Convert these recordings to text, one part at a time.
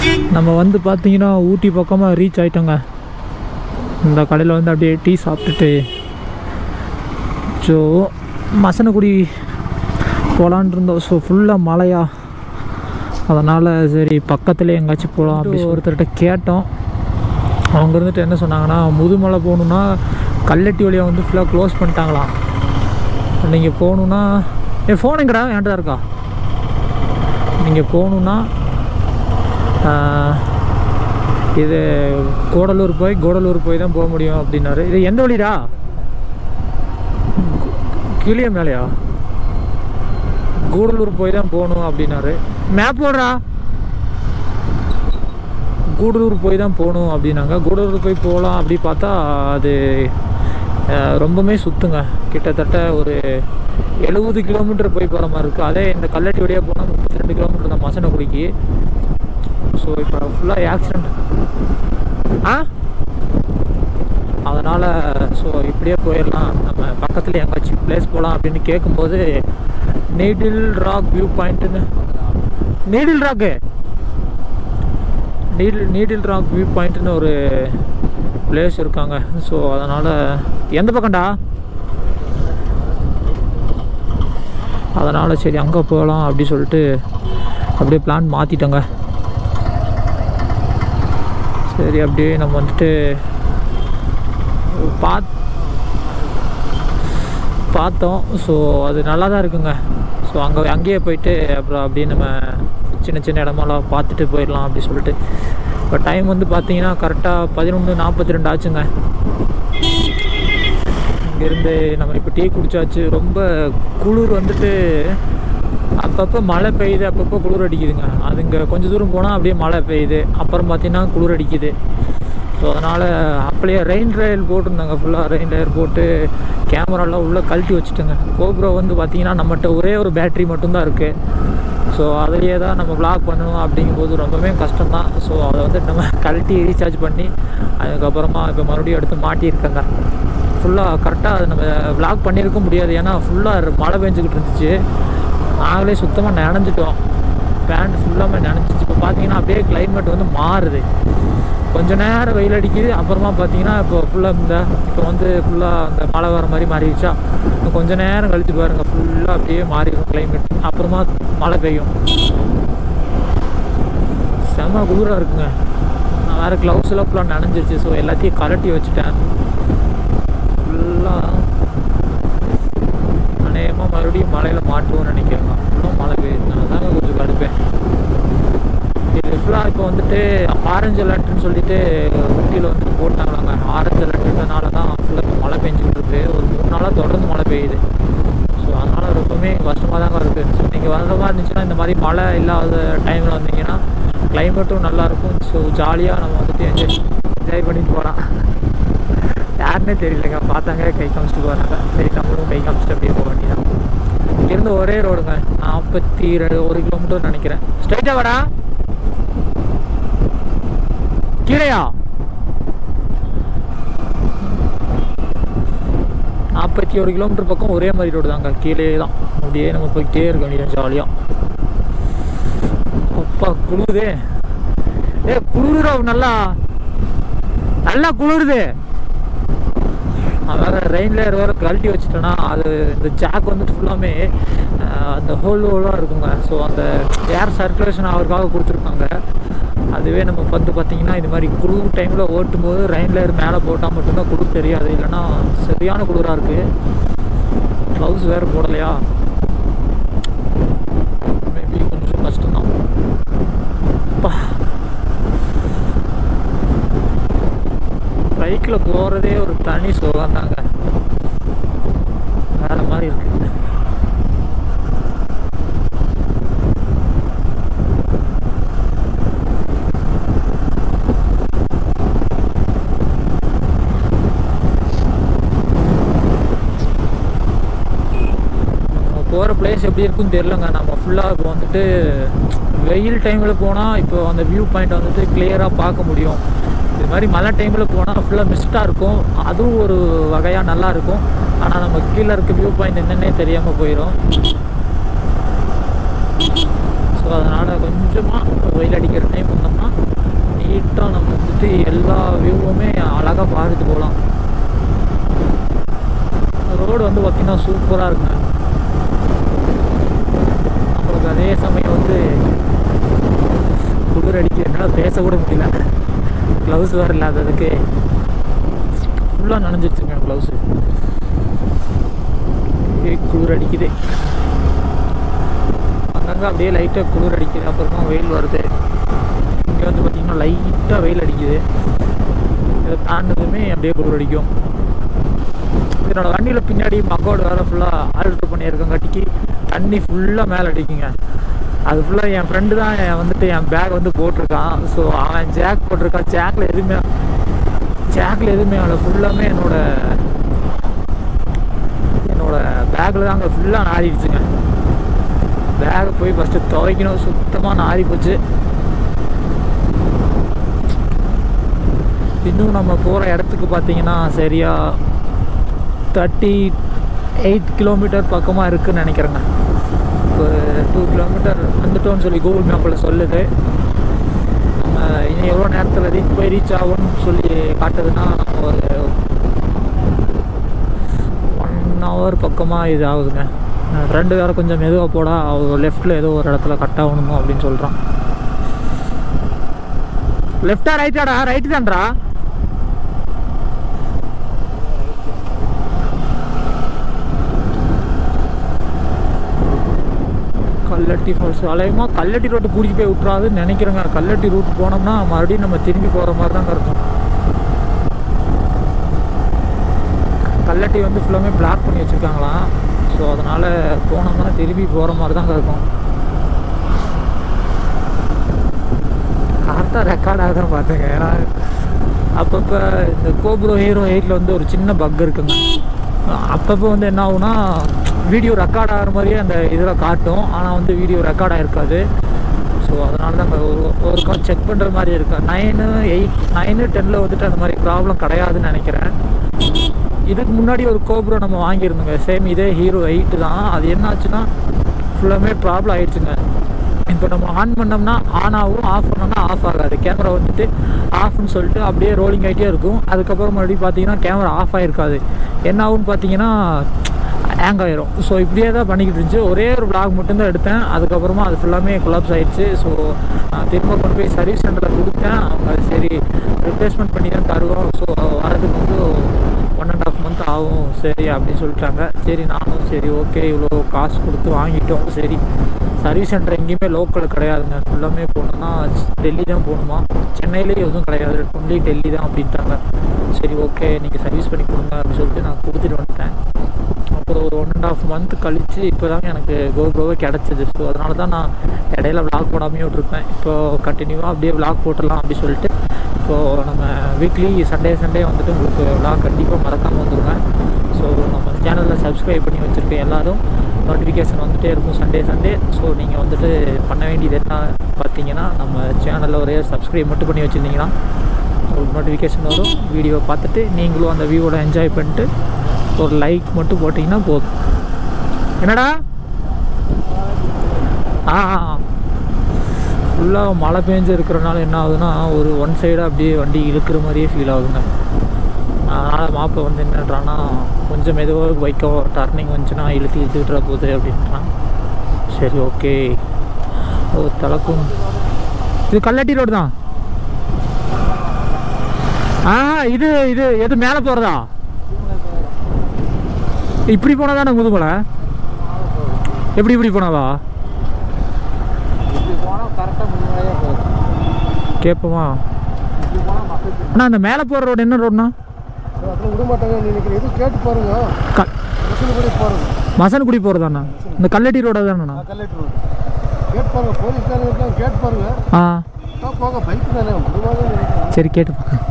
நம்ம வந்து பார்த்தீங்கன்னா ஊட்டி பக்கமாக ரீச் ஆயிட்டோங்க இந்த கடையில் வந்து அப்படியே டீ சாப்பிட்டுட்டு ஸோ மசனக்குடி போகலான் இருந்தோம் ஸோ ஃபுல்லாக மழையா அதனால் சரி பக்கத்துலேயே எங்கேயாச்சும் போகலாம் அப்படி ஒருத்தர்கிட்ட கேட்டோம் அவங்க இருந்துட்டு என்ன சொன்னாங்கன்னா முதுமலை போகணுன்னா கல்லட்டி வழியாக வந்து ஃபுல்லாக க்ளோஸ் பண்ணிட்டாங்களாம் நீங்கள் போகணுன்னா என் ஃபோன் எங்கடா என்கிட்ட தான் இருக்கா நீங்கள் போகணுன்னா ஆஹ், இது கூடலூர் போய் கூடலூர் போய் தான் போக முடியும் அப்படின்னாரு இது எந்த வழிடா கிளிய மேலையா கூடலூர் போய் தான் போகணும் அப்படின்னாரு மேப் போடுறா கூடலூர் போய் தான் போகணும் அப்படின்னாங்க கூடலூர் போய் போகலாம் அப்படி பார்த்தா அது அஹ், ரொம்பவுமே சுத்துங்க கிட்டத்தட்ட ஒரு எழுபது கிலோமீட்டர் போய் போகிற மாதிரி இருக்குது அதே இந்த கல்லட்டி வழியாக போனால் முப்பத்தி ரெண்டு கிலோமீட்டர் தான் மசனக்குடிக்கு ஸோ இப்போ ஃபுல்லாக ஆக்சிடெண்ட் ஆ அதனால் ஸோ இப்படியே போயிடலாம் நம்ம பக்கத்தில் எங்கேயாச்சும் பிளேஸ் போகலாம் அப்படின்னு கேட்கும்போது நீடில் ராக் வியூ பாயிண்ட்டுன்னு needle rock needle needle rock view பாயிண்ட்டுன்னு ஒரு பிளேஸ் இருக்காங்க ஸோ அதனால் எந்த பக்கம்டா அதனால் சரி அங்கே போகலாம் அப்படி சொல்லிட்டு அப்படியே பிளான் மாற்றிட்டோங்க சரி அப்படியே நம்ம வந்துட்டு பாத் பார்த்தோம் ஸோ அது நல்லா தான் இருக்குங்க ஸோ அங்கே அங்கேயே போயிட்டு அப்புறம் அப்படியே நம்ம சின்ன சின்ன இடமெல்லாம் பார்த்துட்டு போயிடலாம் அப்படி சொல்லிட்டு இப்போ டைம் வந்து பார்த்தீங்கன்னா கரெக்டாக பதினொன்று நாற்பத்தி ரெண்டு ஆச்சுங்க இங்கேருந்து நம்ம இப்போ டீ குடிச்சாச்சு ரொம்ப குளிர் வந்துட்டு அப்பப்போ மழை பெய்யுது அப்பப்போ குளிர் அடிக்குதுங்க அது இங்கே கொஞ்சம் தூரம் போனால் அப்படியே மழை பெய்யுது அப்புறம் பார்த்தீங்கன்னா குளிர் அடிக்குது ஸோ அதனால் அப்படியே ரெயின் ட்ரையல் போட்டிருந்தாங்க ஃபுல்லாக ரெயின் ட்ரையல் போட்டு கேமராலாம் உள்ளே கழட்டி வச்சுட்டோங்க கோப்ரோ வந்து பார்த்தீங்கன்னா நம்மகிட்ட ஒரே ஒரு பேட்ரி மட்டும்தான் இருக்குது ஸோ அதிலேயே தான் நம்ம vlog பண்ணணும் அப்படிங்கும்போது ரொம்பவே கஷ்டம்தான் ஸோ அதை வந்து நம்ம கழட்டி ரீசார்ஜ் பண்ணி அதுக்கப்புறமா இப்போ மறுபடியும் எடுத்து மாட்டியிருக்கேங்க ஃபுல்லாக கரெக்டாக அதை நம்ம vlog பண்ணியிருக்க முடியாது ஏன்னா ஃபுல்லாக மழை பெஞ்சிக்கிட்டு இருந்துச்சு நாங்களே சுத்தமாக நனைஞ்சிட்டோம் பேண்ட் ஃபுல்லாமே நனைஞ்சிச்சு இப்போ பார்த்தீங்கன்னா அப்படியே climate வந்து மாறுது கொஞ்ச நேரம் வெயில் அடிக்குது அப்புறமா பார்த்தீங்கன்னா இப்போ ஃபுல்லாக இந்த இப்போ வந்து ஃபுல்லாக அந்த மழை வர மாதிரி மாறிடுச்சா இன்னும் கொஞ்ச நேரம் கழிச்சு பாருங்கள் ஃபுல்லாக அப்படியே மாறிடும் climate அப்புறமா மழை பெய்யும் செம்ம குளிராக இருக்குங்க நான் வேறு க்ளவுஸ் எல்லாம் ஃபுல்லாக நனைஞ்சிருச்சு ஸோ எல்லாத்தையும் கலட்டி வச்சுட்டேன் ஃபுல்லாக அநேகமாக மறுபடியும் மழையில் மாட்டுவோம்னு நினைக்கிறேங்க ஃபுல்லாக மழை பெய்யுது தாங்க கொஞ்சம் கடுப்பேன் இது ஃபுல்லாக இப்போ வந்துட்டு ஆரஞ்சு அலர்ட்னு சொல்லிட்டு ஊட்டியில் வந்துட்டு போட்டாங்களாங்க ஆரஞ்சு அலர்ட்ன்றனால தான் ஃபுல்லாக இப்போ மழை பெஞ்சிக்கிட்டு இருக்கு ஒரு மூணு நாளாக தொடர்ந்து மழை பெய்யுது ஸோ அதனால் ரொம்பவுமே கஷ்டமாக தாங்க இருக்குது ஸோ நீங்கள் வர மாதிரி இருந்துச்சுன்னா இந்த மாதிரி மழை இல்லாத டைமில் வந்தீங்கன்னா கிளைமேட்டும் நல்லாயிருக்கும் ஸோ ஜாலியாக நம்ம வந்துட்டு என்ஜாய் என்ஜாய் பண்ணிட்டு போகலாம் யாருன்னே தெரியலங்க பார்த்தாங்க கை காமிச்சிட்டு போகிறாங்க சரி நம்மளும் கை காமிச்சிட்டு அப்படியே போக வேண்டியதான் இங்கேருந்து ஒரே ரோடுங்க நாற்பத்தி ரெண்டு ஒரு கிலோமீட்டர் நினைக்கிறேன் ஸ்ட்ரைட்டாக வரா கீழையா நாற்பத்தி ஒரு கிலோமீட்டர் பக்கம் ஒரே மாதிரி ரோடு தாங்க கீழே தான் அப்படியே நம்ம போய்கிட்டே இருக்க வேண்டியது ஜாலியாக அப்பா குளிருதே ஏ குளிரா நல்லா நல்லா குளிருது நான் வேற ரெயின் லேயர் வேற கழட்டி வச்சுட்டேன்னா அது இந்த ஜாக் வந்துட்டு ஃபுல்லாமே அஹ், அந்த ஹோல் ஹோலாக இருக்குங்க ஸோ அந்த ஏர் சர்க்குலேஷன் அவருக்காக கொடுத்துருக்காங்க அதுவே நம்ம வந்து பார்த்தீங்கன்னா இது மாதிரி குளிர் டைமில் ஓட்டும் போது ரெயின் லேயர் மேலே போட்டால் மட்டும்தான் குளிர் தெரியாது இல்லைன்னா சரியான குளிராக இருக்குது க்ளவுஸ் வேறு போடலையா மேபி கொஞ்சம் கஷ்டம்தான் அப்பா பைக்கில் போகிறதே ஒரு தனி சுகம் தாங்க வேற மாதிரி இருக்கு நம்ம போகிற பிளேஸ் எப்படி இருக்குன்னு தெரிலங்க நம்ம ஃபுல்லாக இப்போ வந்துட்டு வெயில் டைமில் போனால் இப்போ அந்த வியூ பாயிண்ட் வந்துட்டு கிளியராக பார்க்க முடியும் இது மாதிரி மழை டைமில் போனால் ஃபுல்லாக மிஸ்டாக இருக்கும் அதுவும் ஒரு வகையாக நல்லா இருக்கும் ஆனால் நம்ம கீழே இருக்க வியூ பாயிண்ட் என்னன்னே தெரியாமல் போயிடும் ஸோ அதனால் கொஞ்சமாக வெயில் அடிக்கிற டைம் வந்தோம்னா நீட்டாக நம்ம வந்துட்டு எல்லா வியூவுமே அழகாக பார்த்துட்டு போகலாம் ரோடு வந்து பார்த்திங்கன்னா சூப்பராக இருக்குங்க நம்மளுக்கு அதே சமயம் வந்து குளிர் அடிக்கிறதுனால பேசக்கூட முடியல க்ளவுஸ் வேறு இல்லாததுக்கு ஃபுல்லாக நனைஞ்சிருச்சுங்க க்ளவுஸு குளிர் அடிக்குது அங்கங்கே அப்படியே லைட்டாக குளிர் அடிக்குது அப்புறமா வெயில் வருது இங்கே வந்து பார்த்திங்கன்னா லைட்டாக வெயில் அடிக்குது இதை தாண்டதுமே அப்படியே குளிர் அடிக்கும் என்னோட வண்டியில் பின்னாடி மக்கோடு வேறு ஃபுல்லாக ஆல்ட்ரு பண்ணியிருக்கங்காட்டிக்கு தண்ணி ஃபுல்லாக மேலே அடிக்குங்க அது ஃபுல்லாக என் ஃப்ரெண்டு தான் என் வந்துட்டு என் பேக் வந்து போட்டிருக்கான் ஸோ அவன் ஜாக் போட்டிருக்கான் ஜாக்கில் எதுவுமே ஜாக்கில் எதுவுமே அவளை ஃபுல்லாமே என்னோட என்னோட பேக்கில் தான் அங்கே ஃபுல்லாக நாரிடுச்சுங்க பேக்கை போய் ஃபஸ்ட்டு துவைக்கணும் சுத்தமாக நாரி போச்சு இன்னும் நம்ம போகிற இடத்துக்கு பார்த்தீங்கன்னா சரியா தேர்ட்டி எயிட் கிலோமீட்டர் பக்கமாக இருக்குன்னு நினைக்கிறேங்க இப்போ டூ கிலோமீட்டர் வந்துட்டோம்னு சொல்லி கூகுள் மேப்பில் சொல்லுது நம்ம இனி எவ்வளோ நேரத்தில் ரீச் போய் ரீச் ஆகும்னு சொல்லி காட்டுதுன்னா நம்ம ஒரு ஒன் ஹவர் பக்கமாக இது ஆகுதுங்க ஃப்ரெண்டு வேறு கொஞ்சம் மெதுவாக போடா அவர் லெஃப்ட்டில் ஏதோ ஒரு இடத்துல கட் ஆகணுமோ அப்படின்னு சொல்கிறான் லெஃப்டா ரைட்டாடா ரைட்டு தான்டா கல்லட்டி ஃபால்ஸ் அலையமா கல்லட்டி ரோட்டு கூட்டிகிட்டு போய் விட்றாதுன்னு நினைக்கிறேங்க கல்லட்டி ரூட் போனோம்னா மறுபடியும் நம்ம திரும்பி போகிற மாதிரி தாங்க இருக்கும் கல்லட்டி வந்து ஃபுல்லாமே பிளாக் பண்ணி வச்சுருக்காங்களாம் ஸோ அதனால் போனோம்னா திரும்பி போகிற மாதிரி தாங்க இருக்கும் கரெக்டாக ரெக்கார்ட் ஆகுதுன்னு பார்த்தேங்க ஏன்னா அப்பப்போ இந்த கோப்ரோ ஹீரோ எயிட்டில் வந்து ஒரு சின்ன பக் இருக்குங்க அப்பப்போ வந்து என்ன ஆகுனா வீடியோ ரெக்கார்ட் ஆகிற மாதிரியே அந்த இதில் காட்டும் ஆனால் வந்து வீடியோ ரெக்கார்ட் ஆகிருக்காது ஸோ அதனால தான் ஒரு ஒரு கால் செக் பண்ணுற மாதிரி இருக்கு நைனு எயிட் நைனு டெனில் வந்துட்டு அந்த மாதிரி ப்ராப்ளம் கிடையாதுன்னு நினைக்கிறேன் இதுக்கு முன்னாடி ஒரு கோப்ரோ நம்ம வாங்கியிருந்தோங்க சேம் இதே ஹீரோ எயிட்டு தான் அது என்னாச்சுன்னா ஃபுல்லாமே ப்ராப்ளம் ஆயிடுச்சுங்க இப்போ நம்ம ஆன் பண்ணோம்னா ஆன் ஆகும் ஆஃப் பண்ணோம்னா ஆஃப் ஆகாது கேமரா வந்துட்டு ஆஃப்னு சொல்லிட்டு அப்படியே ரோலிங் ஆகிட்டே இருக்கும் அதுக்கப்புறம் மறுபடியும் பார்த்தீங்கன்னா கேமரா ஆஃப் ஆகிருக்காது என்ன ஆகும்னு பார்த்தீங்கன்னா ஹேங் ஆயிரும் ஸோ இப்படியே தான் பண்ணிக்கிட்டு இருந்துச்சு ஒரே ஒரு vlog மட்டும்தான் எடுத்தேன் அதுக்கப்புறமா அது ஃபுல்லாமே கொலாப்ஸ் ஆயிடுச்சு ஸோ நான் திரும்ப கொண்டு போய் சர்வீஸ் சென்டரில் கொடுத்தேன் அவங்க சரி ரிப்ளேஸ்மெண்ட் பண்ணி தான் தருவோம் ஸோ வரதுக்கு வந்து ஒன் அண்ட் ஆஃப் மந்த் ஆகும் சரி அப்படின்னு சொல்லிட்டாங்க சரி நானும் சரி ஓகே இவ்வளோ காசு கொடுத்து வாங்கிட்டோம் சரி சர்வீஸ் சென்டர் எங்கேயுமே லோக்கல் கிடையாதுங்க ஃபுல்லாமே போகணுன்னா டெல்லி தான் போகணுமா சென்னையிலே எதுவும் கிடையாது ஒன்லி டெல்லி தான் அப்படின்ட்டாங்க சரி ஓகே நீங்கள் சர்வீஸ் பண்ணி கொடுங்க அப்படின்னு சொல்லிட்டு நான் கொடுத்துட்டு வந்துட்டேன் அப்புறம் ஒரு ஒன் அண்ட் ஆஃப் மந்த் கழித்து இப்போ தாங்க எனக்கு கோப்ரோவே கிடச்சிது ஸோ அதனால தான் நான் இடையில விளாக் போடாமையே விட்ருப்பேன் இப்போது கண்டினியூவாக அப்படியே விளாக் போட்டுடலாம் அப்படி சொல்லிட்டு இப்போது நம்ம வீக்லி சண்டே சண்டே வந்துட்டு உங்களுக்கு விளாக் கண்டிப்பாக மறக்காமல் வந்துருங்க ஸோ நம்ம சேனலில் சப்ஸ்கிரைப் பண்ணி வச்சுருக்க எல்லாரும் நோட்டிஃபிகேஷன் வந்துகிட்டே இருக்கும் சண்டே சண்டே ஸோ நீங்கள் வந்துட்டு பண்ண வேண்டியது என்ன பார்த்தீங்கன்னா நம்ம சேனலில் ஒரே சப்ஸ்கிரைப் மட்டும் பண்ணி வச்சுருந்தீங்கன்னா உங்களுக்கு நோட்டிஃபிகேஷன் வரும் வீடியோ பார்த்துட்டு நீங்களும் அந்த வியூவோட என்ஜாய் பண்ணிட்டு ஒரு லைக் மட்டும் போட்டிங்கன்னா போதும் என்னடா ஆ ஃபுல்லாக மழை பெஞ்சு இருக்கிறனால என்ன ஆகுதுன்னா ஒரு ஒன் சைடாக அப்படியே வண்டி இழுக்கிற மாதிரியே ஃபீல் ஆகுதுங்க அதனால் மாப்பை வந்து என்னன்றான்னா கொஞ்சம் மெதுவாக பைக்கோ டர்னிங் வந்துச்சுன்னா இழுத்து இழுத்துக்கிட்டுற போகுது அப்படின்றான் சரி ஓகே ஓ தலக்கும் இது கல்லட்டி ரோடு தான் ஆ இது இது எது மேலே போகிறதா இப்படி போனால் தானே முதுமலை எப்படி இப்படி போனாவா இப்படி போனால் கரெக்டாக முன்னாடியே போகுது கேட்போமா இப்படி போனால் மக்கள் அண்ணா அந்த மேலே போகிற ரோடு என்ன ரோடுண்ணா அதில் விட மாட்டாங்க நினைக்கிறேன் எதுவும் கேட்டு பாருங்க க முஸ்லிம்படி போகிறது மசனக்குடி போகிறதாண்ணா இந்த கல்லட்டி ரோடு தானேண்ணா கலெக்டர் ரோடு கேட்டு பாருங்க போலீஸ்காரங்க இருக்காங்க கேட்டு பாருங்க ஆ ஆ போங்க பைக் தானே விடுவாங்க நினைக்கிறேன் சரி கேட்டு பார்க்க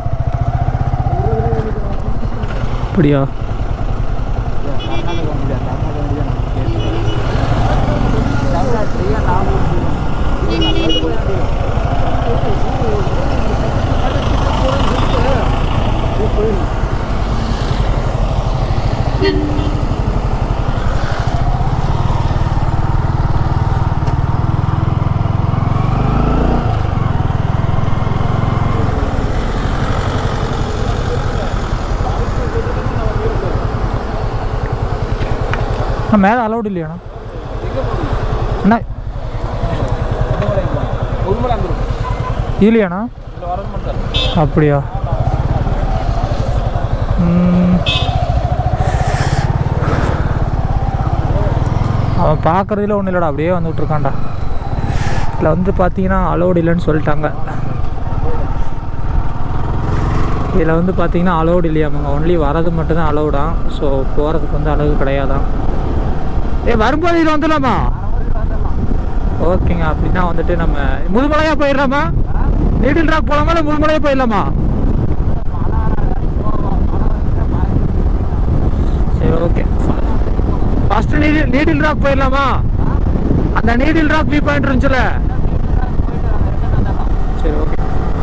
அப்படியா கர்நாடகா வண்டி கர்நாடகா வண்டி தான் தமிழ்நாட்டிலேயே நாம நான் மேலே அலௌட் இல்லையாண்ணா அண்ணா உண்மையில அங்கே இருக்கும் இல்லையாண்ணா இதில் வரது மட்டும் அப்படியா ம். அவன் பார்க்குறதுல ஒன்றும் இல்லைடா அப்படியே வந்து விட்ருக்கான்டா இதில் வந்து பார்த்தீங்கன்னா அலோடு இல்லைன்னு சொல்லிட்டாங்க இதில் வந்து பார்த்தீங்கன்னா அலோடு இல்லையாமாங்க ஒன்லி வரது மட்டும்தான் அலோடாம் ஸோ போகிறதுக்கு வந்து அளவு கிடையாதான் ஏ வரும்போது இதில் வந்துடலாமா ஓகேங்க அப்படின்னா வந்துட்டு நம்ம முதுமலையாக போயிடலாமா நீடில் ராக் போகலாமா இல்லை முதுமலையாக போயிடலாமா சரி okay first needle needle rock போயிடலாமா அந்த நீடில் ராக் வியூ பாயிண்ட் இருந்துச்சுல சரி ஓகே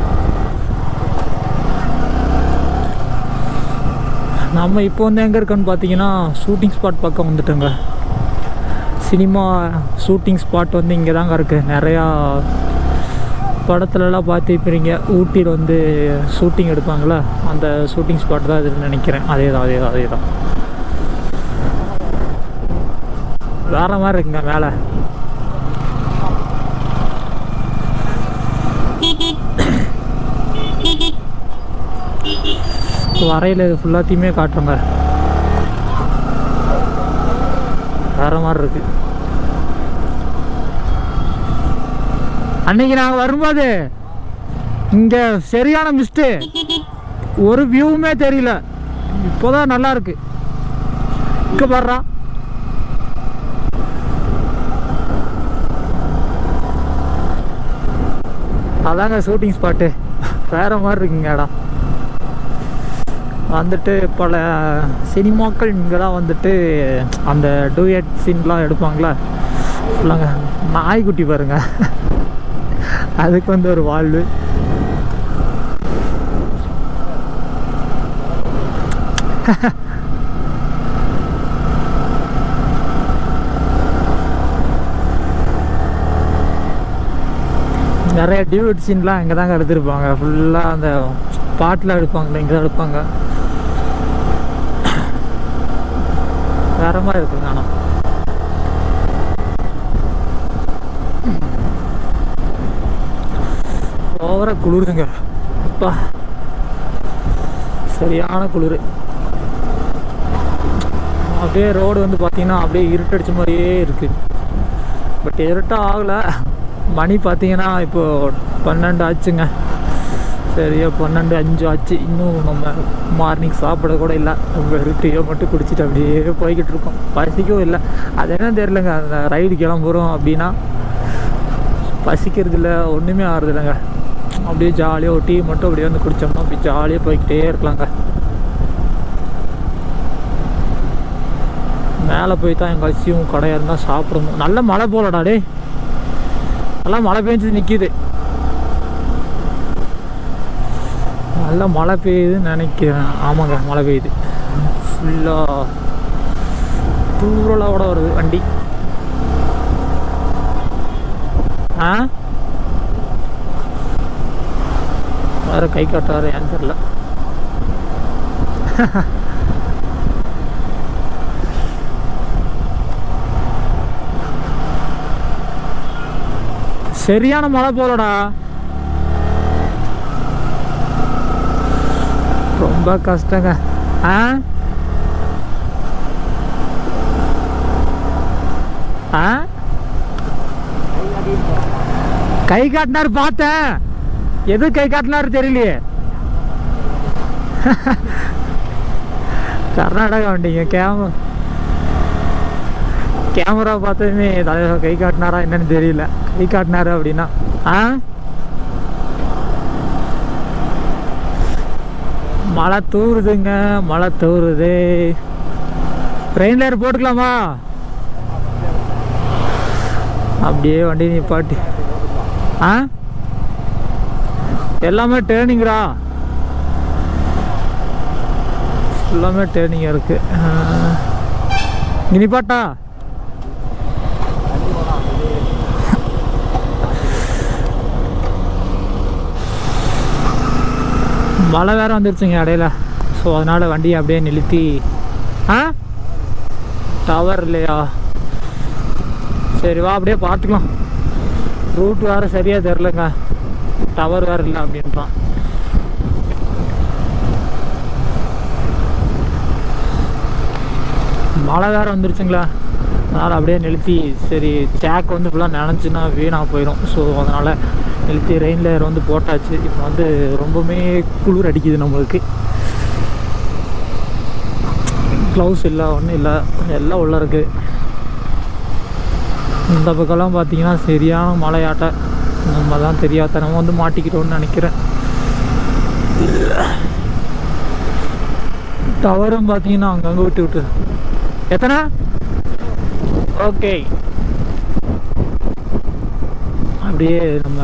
நம்ம இப்போ வந்து எங்கே இருக்கோன்னு பார்த்தீங்கன்னா ஷூட்டிங் ஸ்பாட் பக்கம் வந்துட்டோங்க சினிமா ஷூட்டிங் ஸ்பாட் வந்து இங்கே தாங்க இருக்குது நிறையா படத்துலலாம் பார்த்துருப்பீங்க ஊட்டியில் வந்து ஷூட்டிங் எடுப்பாங்களே அந்த ஷூட்டிங் ஸ்பாட் தான் இதுன்னு நினைக்கிறேன் அதே தான் அதே தான் அதே தான் வேற மாதிரி இருக்குங்க மேலே வரையில் ஃபுல்லாத்தையுமே காட்டுறோங்க வேற மாதிரி இருக்கு அன்னைக்கு நாங்கள் வரும்போது இங்கே சரியான மிஸ்ட்டு ஒரு வியூவுமே தெரியல இப்போதான் நல்லா இருக்கு இங்கே பாடுறா அதாங்க ஷூட்டிங் ஸ்பாட்டு வேற மாதிரி இருக்குங்க இடம் வந்துட்டு பல சினிமாக்கள் இங்கே தான் வந்துட்டு அந்த டூயட் சீன்லாம் எடுப்பாங்களா ஃபுல்லாங்க நாய்க்குட்டி பாருங்க அதுக்கு வந்து ஒரு வாழ்வு நிறைய டியூட் சீன்லாம் இங்கே தாங்க எடுத்திருப்பாங்க ஃபுல்லாக அந்த பாட்டில் எடுப்பாங்களே இங்கே தான் எடுப்பாங்க வேற மாதிரி இருக்குங்க ஆனால் ஓவராக குளிருதுங்க அப்பா சரியான குளிர் அப்படியே ரோடு வந்து பார்த்தீங்கன்னா அப்படியே இருட்டடிச்ச மாதிரியே இருக்குது பட் இருட்டம் ஆகலை மணி பார்த்தீங்கன்னா இப்போ பன்னெண்டு ஆச்சுங்க சரியா பன்னெண்டு அஞ்சு ஆச்சு இன்னும் நம்ம மார்னிங் சாப்பிட கூட இல்லை நம்ம டீயை மட்டும் குடிச்சிட்டு அப்படியே போய்கிட்டு இருக்கோம் பசிக்கவும் இல்லை அது என்ன தெரிலங்க அந்த ரைடு கிளம்புறோம் அப்படின்னா பசிக்கிறது இல்லை ஒன்றுமே ஆறுது இல்லைங்க அப்படியே ஜாலியாக ஒரு டீ மட்டும் அப்படியே வந்து குடித்தோம்னா அப்படி ஜாலியாக போய்கிட்டே இருக்கலாங்க மேலே போய் தான் எங்காச்சும் கடையாக இருந்தால் சாப்பிடணும் நல்ல மழை போலடா டேய் நல்லா மழை பெஞ்சு நிற்கிது நல்லா மழை பெய்யுதுன்னு நினைக்கிறேன் ஆமாங்க மழை பெய்யுது ஃபுல்லாக தூரலோட வருது வண்டி ஆ வேற கை காட்டாரு ஏன்னு தெரில சரியான மழை போலடா ரொம்ப கஷ்டங்க ஆ ஆ கை காட்டினாரு பார்த்தேன் எது கை காட்டினாரு தெரியலையே கர்நாடகா வண்டிங்க கேமரா கேமரா பார்த்ததுமே தலைவர் கை காட்டினாரா என்னன்னு தெரியல கை காட்டினாரு அப்படின்னா ஆ மழை தூறுதுங்க மழை தூறுது ட்ரெயின் லேர் போட்டுக்கலாமா அப்படியே வண்டி நிப்பாட்டி ஆ எல்லாமே டேர்னிங்டா எல்லாமே டேர்னிங் இருக்கு ஆ. இங்க நிப்பாட்டா மழை வேற வந்துருச்சுங்க இடையில ஸோ அதனால் வண்டியை அப்படியே நிறுத்தி ஆ டவர் இல்லையா சரி வா அப்படியே பார்த்துக்கலாம் ரூட் வேறு சரியாக தெரிலங்க டவர் வேறு இல்லை அப்படின்றான் மழை வேறு வந்துருச்சுங்களா அதனால் அப்படியே நிறுத்தி சரி சேக் வந்து ஃபுல்லாக நினச்சின்னா வீணாக போயிடும் ஸோ அதனால் நிறுத்தி ரெயின் லேயர் வந்து போட்டாச்சு இப்போ வந்து ரொம்பவுமே குளிர் அடிக்குது நம்மளுக்கு க்ளவுஸ் இல்லை ஒன்றும் இல்லை எல்லாம் உள்ளே இருக்குது இந்த பக்கம்லாம் பார்த்தீங்கன்னா சரியான மழையாட்ட நம்ம தான் தெரியாதனமாக வந்து மாட்டிக்கிட்டோம்னு நினைக்கிறேன் டவரும் பார்த்தீங்கன்னா அங்கங்கே விட்டு விட்டு எத்தனை ஓகே அப்படியே நம்ம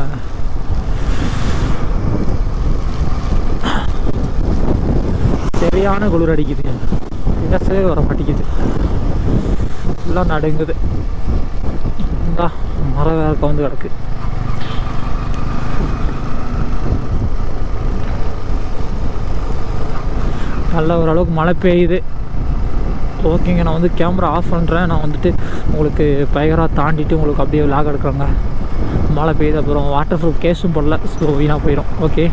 சரியான குளிர் அடிக்குதுங்க பேசவே வர மாட்டேங்குது ஃபுல்லாக நடுங்குது இந்தா மரம் வேற கவுந்து கிடக்கு நல்ல ஓரளவுக்கு மழை பெய்யுது ஓகேங்க நான் வந்து கேமரா ஆஃப் பண்ணுறேன் நான் வந்துட்டு உங்களுக்கு பயகராக தாண்டிட்டு உங்களுக்கு அப்படியே லாக் எடுக்கிறேங்க மழை பெய்யுது அப்புறம் வாட்டர் ப்ரூஃப் கேஸும் போடல ஸோ வீணாக போயிடும் ஓகே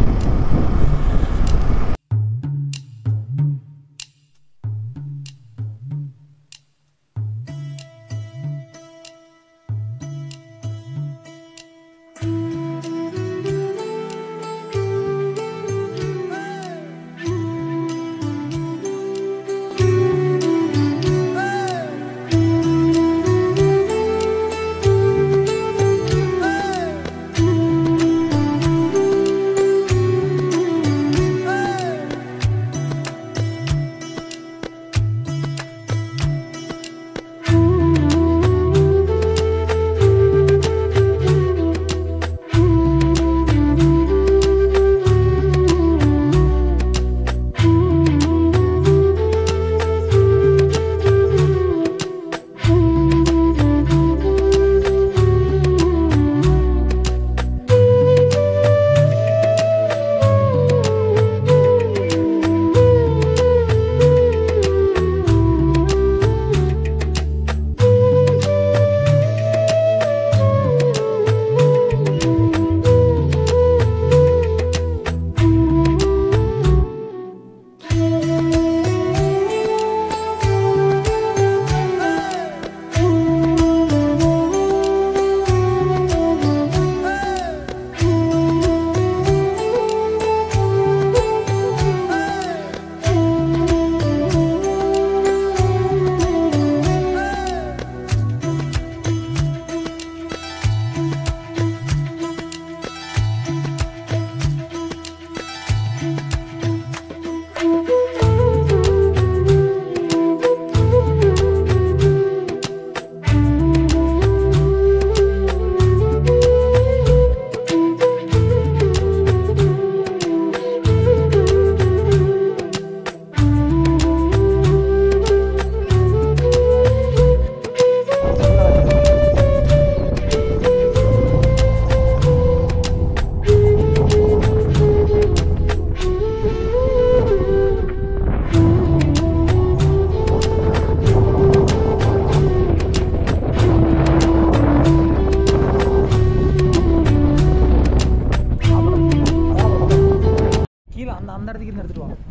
கீழே அந்த அந்த இடத்துக்கு இருந்து எடுத்துட்டு வாங்க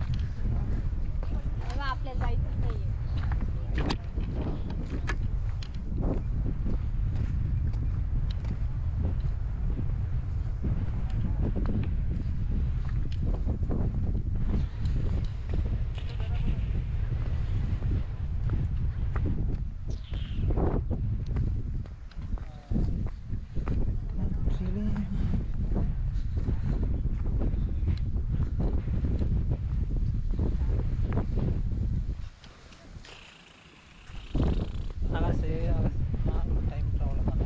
आपल्याला जायचंच नाहीये ஆகாசு ஆகாசு டைம் ட்ராவல் பண்ண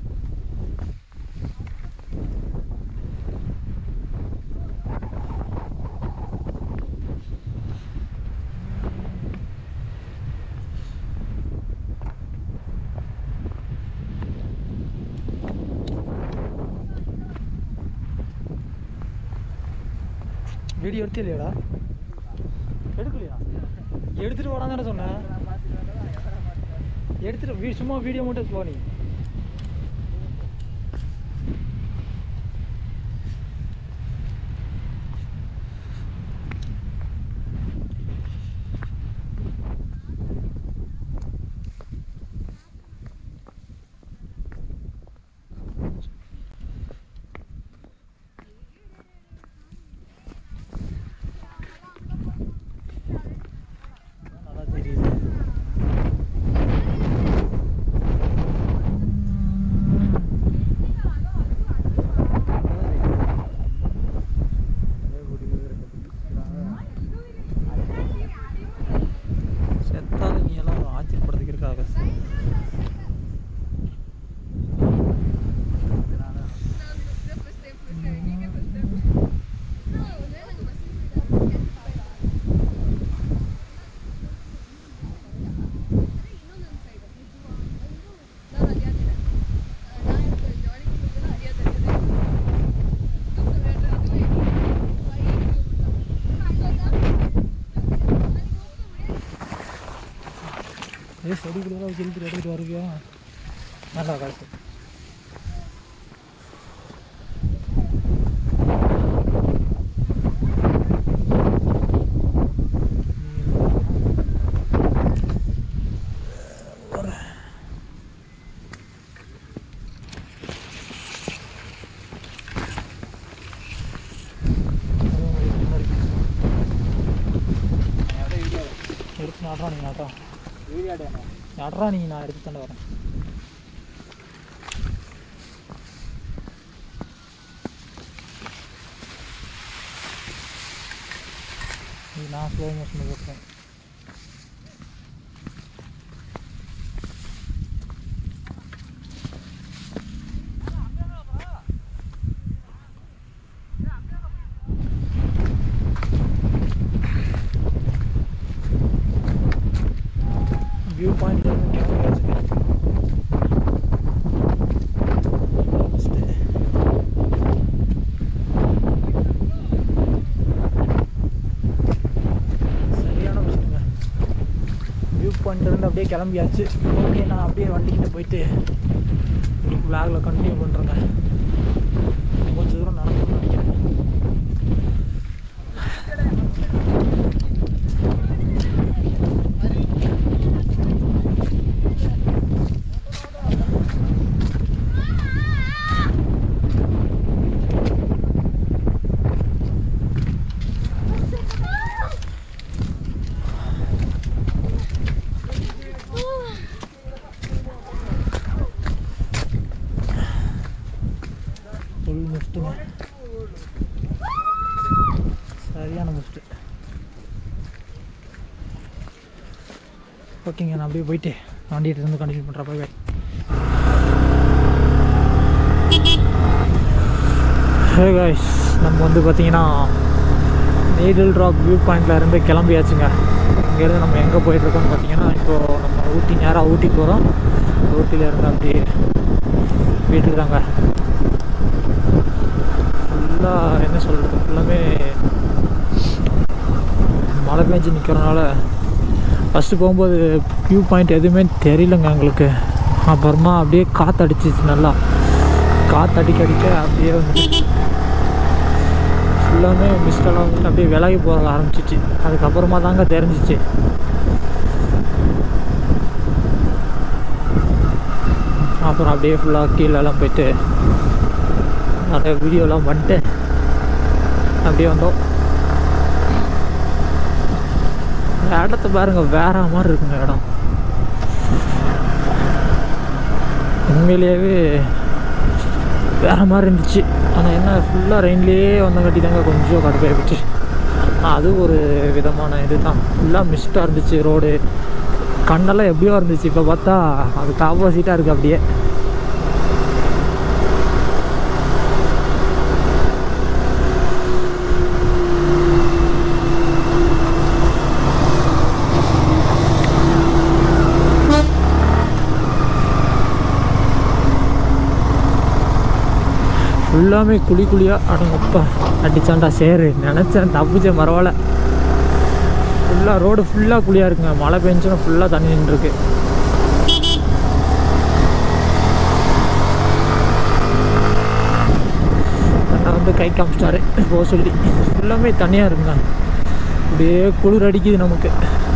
வீடியோ எடுத்து இல்லையாடா எடுக்கலையா எடுத்துட்டு வாடான்னு தானே சொன்னேன் எடுத்துட்டு வீ- சும்மா வீடியோ மட்டும் போ நீ நல்லா தெரியுது செத்தாலும் நீ எல்லாம் ஆச்சரியப்படுறதுக்கு இருக்காக ஏ செடிக்குள்ள வச்சு இழுத்துட்டு எடுத்துட்டு வருவியா நல்லா காசு எடுத்து நடுறா நீ நட்டா நடுறா நீ நான் எடுத்து தாண்டா வரேன் இது நான் ஸ்லோ மோஷன் போட்டுறேன் வியூ பாயிண்ட் கேமரா வச்சுக்கிறேன் சரியான விஷயங்க வியூ பாயிண்ட் இருந்து அப்படியே கிளம்பியாச்சு ஓகே நான் அப்படியே வண்டிக்கிட்ட போயிட்டு விளாகில் கண்டினியூ பண்ணுறேங்க கொஞ்சம் தூரம் நடக்கணும்னு நினைக்கிறேன் ஃபுல் முஸ்ட்டுங்க சரியான முஸ்ட்டு ஓகேங்க நான் அப்படியே போயிட்டு வண்டி எடுத்து வந்து கண்டினியூ பண்ணுறேன் போய் ஹே காய்ஸ் நம்ம வந்து பார்த்தீங்கன்னா நீடில் ட்ராப் வியூ பாயிண்டில் இருந்து கிளம்பியாச்சுங்க இங்கேருந்து நம்ம எங்கே போயிட்டுருக்கோம்னு பார்த்தீங்கன்னா இப்போது நம்ம ஊட்டி நேராக ஊட்டி போகிறோம் ஊட்டியில் இருந்து அப்படியே வீட்டுக்கு தாங்க ஃபுல்லாக என்ன சொல்கிறது ஃபுல்லாமே மழை பெஞ்சு நிற்கிறனால ஃபஸ்ட்டு போகும்போது வியூ பாயிண்ட் எதுவுமே தெரியலங்க எங்களுக்கு அப்புறமா அப்படியே காற்று அடிச்சிச்சு நல்லா காற்று அடிக்க அடிக்க அப்படியே வந்து ஃபுல்லாமே மிஸ்டெல்லாம் வந்துட்டு அப்படியே விலகி போக ஆரம்பிச்சிச்சு அதுக்கப்புறமா தாங்க தெரிஞ்சிச்சு அப்புறம் அப்படியே ஃபுல்லாக கீழெல்லாம் போயிட்டு நிறைய வீடியோலாம் பண்ணிட்டு அப்படியே வந்தோம் இந்த இடத்த பாருங்க வேற மாதிரி இருக்குங்க இடம் உண்மையிலேயே வேற மாதிரி இருந்துச்சு ஆனால் என்ன ஃபுல்லாக ரெயின்லேயே வந்தங்காட்டி தாங்க கொஞ்சம் கடுப்பாயிடுச்சு அது ஒரு விதமான இது தான் ஃபுல்லாக மிஸ்டாக இருந்துச்சு ரோடு கண்ணெல்லாம் எப்படியோ இருந்துச்சு இப்போ பார்த்தா அதுக்கு ஆப்போசிட்டாக இருக்குது அப்படியே ஃபுல்லாமே குழி குழியாக அடங்கப்பா அடிச்சாண்டா சேரு நினச்சேன் தப்பிச்சேன் பரவாயில்ல ஃபுல்லாக ரோடு ஃபுல்லாக குழியாக இருக்குங்க மழை பெஞ்சுன்னா ஃபுல்லாக தண்ணி நின்றுருக்கு கை காமிச்சிட்டாரு போக சொல்லி ஃபுல்லாமே தனியாக இருக்குங்க அப்படியே குளிர் அடிக்குது நமக்கு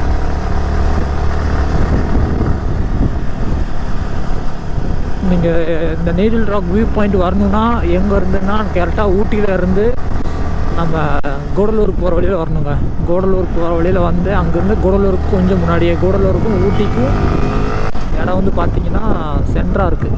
நீங்கள் இந்த நீடில் ராக் வியூ பாயிண்ட் வரணும்னா எங்கே இருந்துன்னா கரெக்டாக ஊட்டியில் இருந்து நம்ம கூடலூர் போகிற வழியில் வரணுங்க கூடலூர் போகிற வழியில் வந்து அங்கேருந்து கூடலூருக்கு கொஞ்சம் முன்னாடியே கூடலூருக்கும் ஊட்டிக்கும் இடம் வந்து பார்த்தீங்கன்னா சென்டராக இருக்குது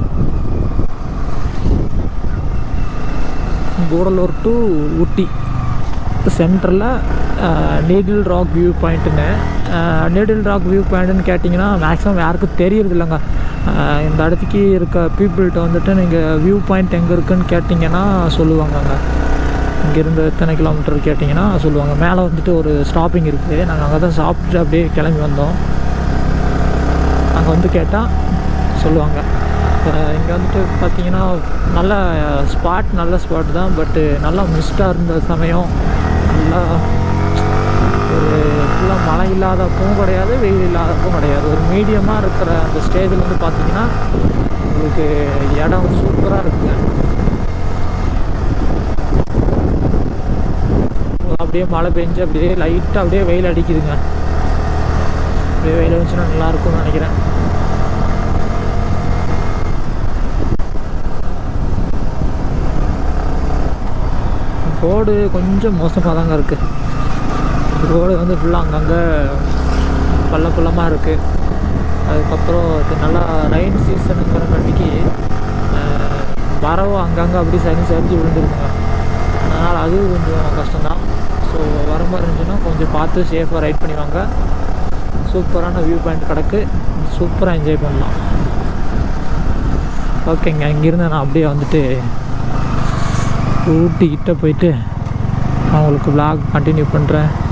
கூடலூர் டு ஊட்டி சென்டரில் நீடில் ராக் வியூ பாயிண்ட்டுன்னு நீடில் ராக் வியூ பாயிண்ட்டுன்னு கேட்டிங்கன்னா மேக்ஸிமம் யாருக்கும் தெரியறது இல்லைங்க அஹ் இந்த இடத்துக்கு இருக்க பீப்புள்கிட்ட வந்துட்டு நீங்கள் வியூ பாயிண்ட் எங்கே இருக்குன்னு கேட்டிங்கன்னா சொல்லுவாங்கங்க இங்கேருந்து எத்தனை கிலோமீட்டர் கேட்டிங்கன்னா சொல்லுவாங்க மேலே வந்துட்டு ஒரு ஸ்டாப்பிங் இருக்குது நாங்கள் அங்கே தான் சாப்பிட்டுட்டு அப்படியே கிளம்பி வந்தோம் அங்கே வந்து கேட்டால் சொல்லுவாங்க இங்கே வந்துட்டு பார்த்தீங்கன்னா நல்ல ஸ்பாட் நல்ல ஸ்பாட் தான் பட்டு நல்லா மிஸ்டாக இருந்த சமயம் நல்லா ஒரு ஃபுல்லாக மழை இல்லாதப்பவும் கிடையாது வெயில் இல்லாதப்பவும் கிடையாது ஒரு மீடியமாக இருக்கிற அந்த ஸ்டேஜில் வந்து பார்த்தீங்கன்னா உங்களுக்கு இடம் சூப்பராக இருக்குங்க அப்படியே மழை பெஞ்சு அப்படியே லைட்டாக அப்படியே வெயில் அடிக்குதுங்க அப்படியே வெயில் வந்துச்சுன்னா நல்லா இருக்கும்னு நினைக்கிறேன் ரோடு கொஞ்சம் மோசமாக தாங்க இருக்குது ரோடு வந்து ஃபுல்லாக அங்கங்கே பள்ள பள்ளமாக இருக்குது அதுக்கப்புறம் இது நல்லா ரெயின் சீசனுங்கிறங்காட்டிக்கு மரம் அங்கங்கே அப்படி சரி சரிஞ்சு விழுந்துருக்குங்க அதனால் அது கொஞ்சம் கஷ்டம்தான் ஸோ வர மாதிரி இருந்துச்சுன்னா கொஞ்சம் பார்த்து சேஃபாக ரைட் பண்ணி வாங்க சூப்பரான வியூ பாயிண்ட் கிடக்கு சூப்பராக என்ஜாய் பண்ணலாம் ஓகேங்க இங்கேருந்து நான் அப்படியே வந்துட்டு ஊட்டிக்கிட்ட போயிட்டு நான் உங்களுக்கு vlog கண்டினியூ பண்ணுறேன்